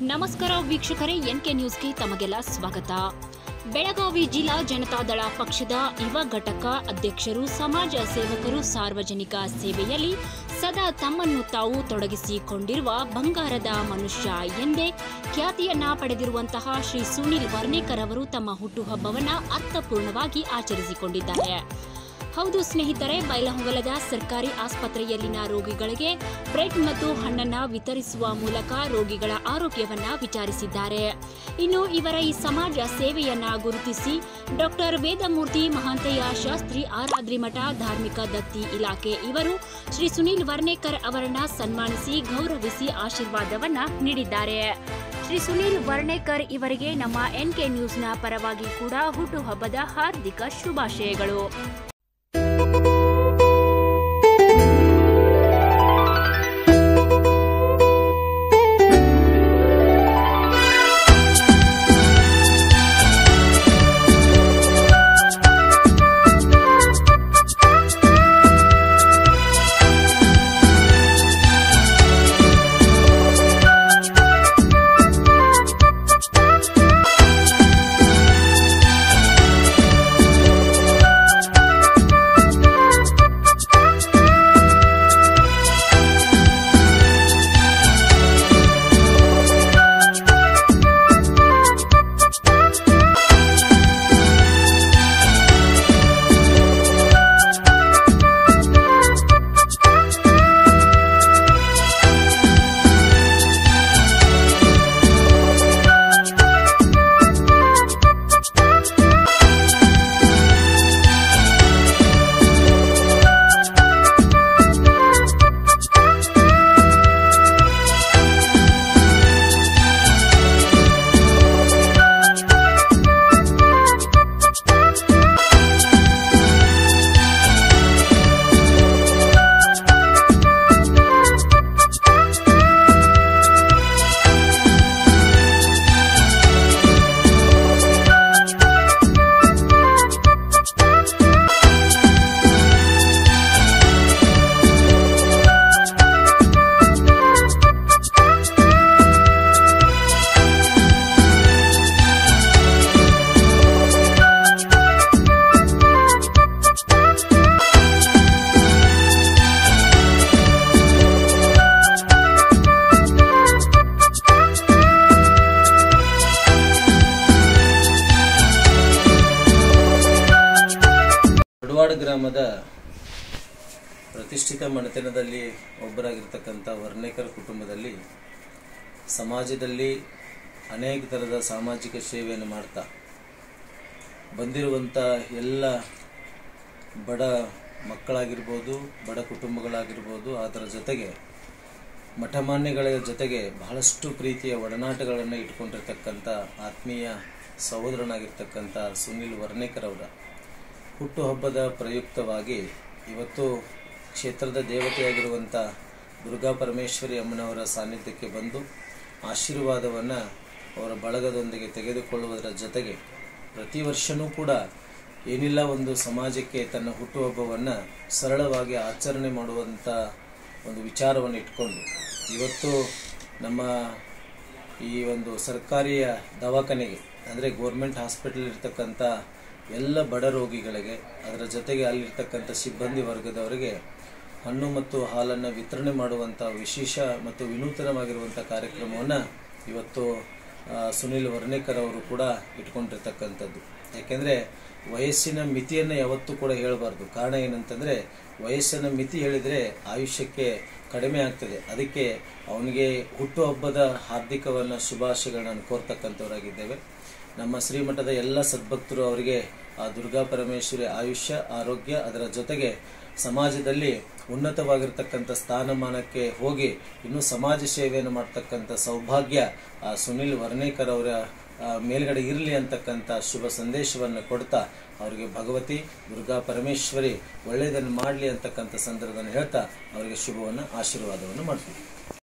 ನಮಸ್ಕಾರ ವೀಕ್ಷಕರೇ ಎನ್ಕೆ ನ್ಯೂಸ್ಗೆ ತಮಗೆಲ್ಲ ಸ್ವಾಗತ ಬೆಳಗಾವಿ ಜಿಲ್ಲಾ ಜನತಾದಳ ಪಕ್ಷದ ಯುವ ಘಟಕ ಅಧ್ಯಕ್ಷರು ಸಮಾಜ ಸೇವಕರು ಸಾರ್ವಜನಿಕ ಸೇವೆಯಲ್ಲಿ ಸದಾ ತಮ್ಮನ್ನು ತಾವು ತೊಡಗಿಸಿಕೊಂಡಿರುವ ಬಂಗಾರದ ಮನುಷ್ಯ ಎಂದೇ ಖ್ಯಾತಿಯನ್ನ ಪಡೆದಿರುವಂತಹ ಶ್ರೀ ಸುನಿಲ್ ವರ್ಣೇಕರ್ ಅವರು ತಮ್ಮ ಹುಟ್ಟುಹಬ್ಬವನ್ನ ಅರ್ಥಪೂರ್ಣವಾಗಿ ಆಚರಿಸಿಕೊಂಡಿದ್ದಾರೆ ಹೌದು ಸ್ನೇಹಿತರೆ ಬೈಲಹೊಂಗಲದ ಸರ್ಕಾರಿ ಆಸ್ಪತ್ರೆಯಲ್ಲಿನ ರೋಗಿಗಳಿಗೆ ಬ್ರೆಡ್ ಮತ್ತು ಹಣ್ಣನ್ನ ವಿತರಿಸುವ ಮೂಲಕ ರೋಗಿಗಳ ಆರೋಗ್ಯವನ್ನ ವಿಚಾರಿಸಿದ್ದಾರೆ ಇನ್ನು ಇವರ ಈ ಸಮಾಜ ಸೇವೆಯನ್ನ ಗುರುತಿಸಿ ಡಾಕ್ಟರ್ ವೇದಮೂರ್ತಿ ಮಹಾಂತಯ್ಯ ಶಾಸ್ತ್ರಿ ಆರಾದ್ರಿಮಠ ಧಾರ್ಮಿಕ ದತ್ತಿ ಇಲಾಖೆ ಇವರು ಶ್ರೀ ಸುನೀಲ್ ವರ್ಣೇಕರ್ ಅವರನ್ನ ಸನ್ಮಾನಿಸಿ ಗೌರವಿಸಿ ಆಶೀರ್ವಾದವನ್ನ ನೀಡಿದ್ದಾರೆ ಶ್ರೀ ಸುನೀಲ್ ವರ್ಣೇಕರ್ ಇವರಿಗೆ ನಮ್ಮ ಎನ್ಕೆ ನ್ಯೂಸ್ನ ಪರವಾಗಿ ಕೂಡ ಹುಟ್ಟುಹಬ್ಬದ ಹಾರ್ದಿಕ ಶುಭಾಶಯಗಳು ಬಡವಾಡ ಗ್ರಾಮದ ಪ್ರತಿಷ್ಠಿತ ಮನೆತನದಲ್ಲಿ ಒಬ್ಬರಾಗಿರ್ತಕ್ಕಂಥ ವರ್ಣೇಕರ್ ಕುಟುಂಬದಲ್ಲಿ ಸಮಾಜದಲ್ಲಿ ಅನೇಕ ಥರದ ಸಾಮಾಜಿಕ ಸೇವೆಯನ್ನು ಮಾಡ್ತಾ ಬಂದಿರುವಂಥ ಎಲ್ಲ ಬಡ ಮಕ್ಕಳಾಗಿರ್ಬೋದು ಬಡ ಕುಟುಂಬಗಳಾಗಿರ್ಬೋದು ಅದರ ಜೊತೆಗೆ ಮಠಮಾನ್ಯಗಳ ಜೊತೆಗೆ ಬಹಳಷ್ಟು ಪ್ರೀತಿಯ ಒಡನಾಟಗಳನ್ನು ಇಟ್ಕೊಂಡಿರ್ತಕ್ಕಂಥ ಆತ್ಮೀಯ ಸಹೋದರನಾಗಿರ್ತಕ್ಕಂಥ ಸುನಿಲ್ ವರ್ಣೇಕರ್ ಅವರ ಹುಟ್ಟುಹಬ್ಬದ ಪ್ರಯುಕ್ತವಾಗಿ ಇವತ್ತು ಕ್ಷೇತ್ರದ ದೇವತೆಯಾಗಿರುವಂಥ ದುರ್ಗಾ ಪರಮೇಶ್ವರಿ ಅಮ್ಮನವರ ಸಾನ್ನಿಧ್ಯಕ್ಕೆ ಬಂದು ಆಶೀರ್ವಾದವನ್ನು ಅವರ ಬಳಗದೊಂದಿಗೆ ತೆಗೆದುಕೊಳ್ಳುವುದರ ಜೊತೆಗೆ ಪ್ರತಿ ವರ್ಷವೂ ಕೂಡ ಏನಿಲ್ಲ ಒಂದು ಸಮಾಜಕ್ಕೆ ತನ್ನ ಹುಟ್ಟುಹಬ್ಬವನ್ನು ಸರಳವಾಗಿ ಆಚರಣೆ ಮಾಡುವಂಥ ಒಂದು ವಿಚಾರವನ್ನು ಇಟ್ಕೊಂಡು ಇವತ್ತು ನಮ್ಮ ಈ ಒಂದು ಸರ್ಕಾರಿಯ ದವಾಖಾನೆಗೆ ಅಂದರೆ ಗೋರ್ಮೆಂಟ್ ಹಾಸ್ಪಿಟಲ್ ಇರ್ತಕ್ಕಂಥ ಎಲ್ಲ ಬಡ ರೋಗಿಗಳಿಗೆ ಅದರ ಜೊತೆಗೆ ಅಲ್ಲಿರ್ತಕ್ಕಂಥ ಸಿಬ್ಬಂದಿ ವರ್ಗದವರಿಗೆ ಹಣ್ಣು ಮತ್ತು ಹಾಲನ್ನು ವಿತರಣೆ ಮಾಡುವಂಥ ವಿಶೇಷ ಮತ್ತು ವಿನೂತನವಾಗಿರುವಂಥ ಕಾರ್ಯಕ್ರಮವನ್ನು ಇವತ್ತು ಆ, ಸುನಿಲ್ ವರ್ಣೇಕರ್ ಅವರು ಕೂಡ ಇಟ್ಕೊಂಡಿರ್ತಕ್ಕಂಥದ್ದು ಯಾಕೆಂದರೆ ವಯಸ್ಸಿನ ಮಿತಿಯನ್ನು ಯಾವತ್ತೂ ಕೂಡ ಹೇಳಬಾರ್ದು ಕಾರಣ ಏನಂತಂದರೆ ವಯಸ್ಸಿನ ಮಿತಿ ಹೇಳಿದರೆ ಆಯುಷ್ಯಕ್ಕೆ ಕಡಿಮೆ ಆಗ್ತದೆ ಅದಕ್ಕೆ ಅವನಿಗೆ ಹುಟ್ಟುಹಬ್ಬದ ಹಾರ್ದಿಕವನ್ನು ಶುಭಾಶಯಗಳನ್ನ ಕೋರ್ತಕ್ಕಂಥವರಾಗಿದ್ದೇವೆ ನಮ್ಮ ಶ್ರೀಮಠದ ಎಲ್ಲ ಸದ್ಭಕ್ತರು ಅವರಿಗೆ ಆ ದುರ್ಗಾ ಪರಮೇಶ್ವರಿ ಆಯುಷ್ಯ ಆರೋಗ್ಯ ಅದರ ಜೊತೆಗೆ ಸಮಾಜದಲ್ಲಿ ಉನ್ನತವಾಗಿರ್ತಕ್ಕಂಥ ಸ್ಥಾನಮಾನಕ್ಕೆ ಹೋಗಿ ಇನ್ನೂ ಸಮಾಜ ಸೇವೆಯನ್ನು ಮಾಡ್ತಕ್ಕಂಥ ಸೌಭಾಗ್ಯ ಆ ಸುನಿಲ್ ವರ್ಣೇಕರ್ ಅವರ ಆ, ಮೇಲ್ಗಡೆ ಇರಲಿ ಅಂತಕ್ಕಂಥ ಶುಭ ಸಂದೇಶವನ್ನು ಕೊಡ್ತಾ ಅವರಿಗೆ ಭಗವತಿ ದುರ್ಗಾ ಪರಮೇಶ್ವರಿ ಒಳ್ಳೆಯದನ್ನು ಮಾಡಲಿ ಅಂತಕ್ಕಂಥ ಸಂದರ್ಭವನ್ನು ಹೇಳ್ತಾ ಅವರಿಗೆ ಶುಭವನ್ನು ಆಶೀರ್ವಾದವನ್ನು ಮಾಡ್ತೀವಿ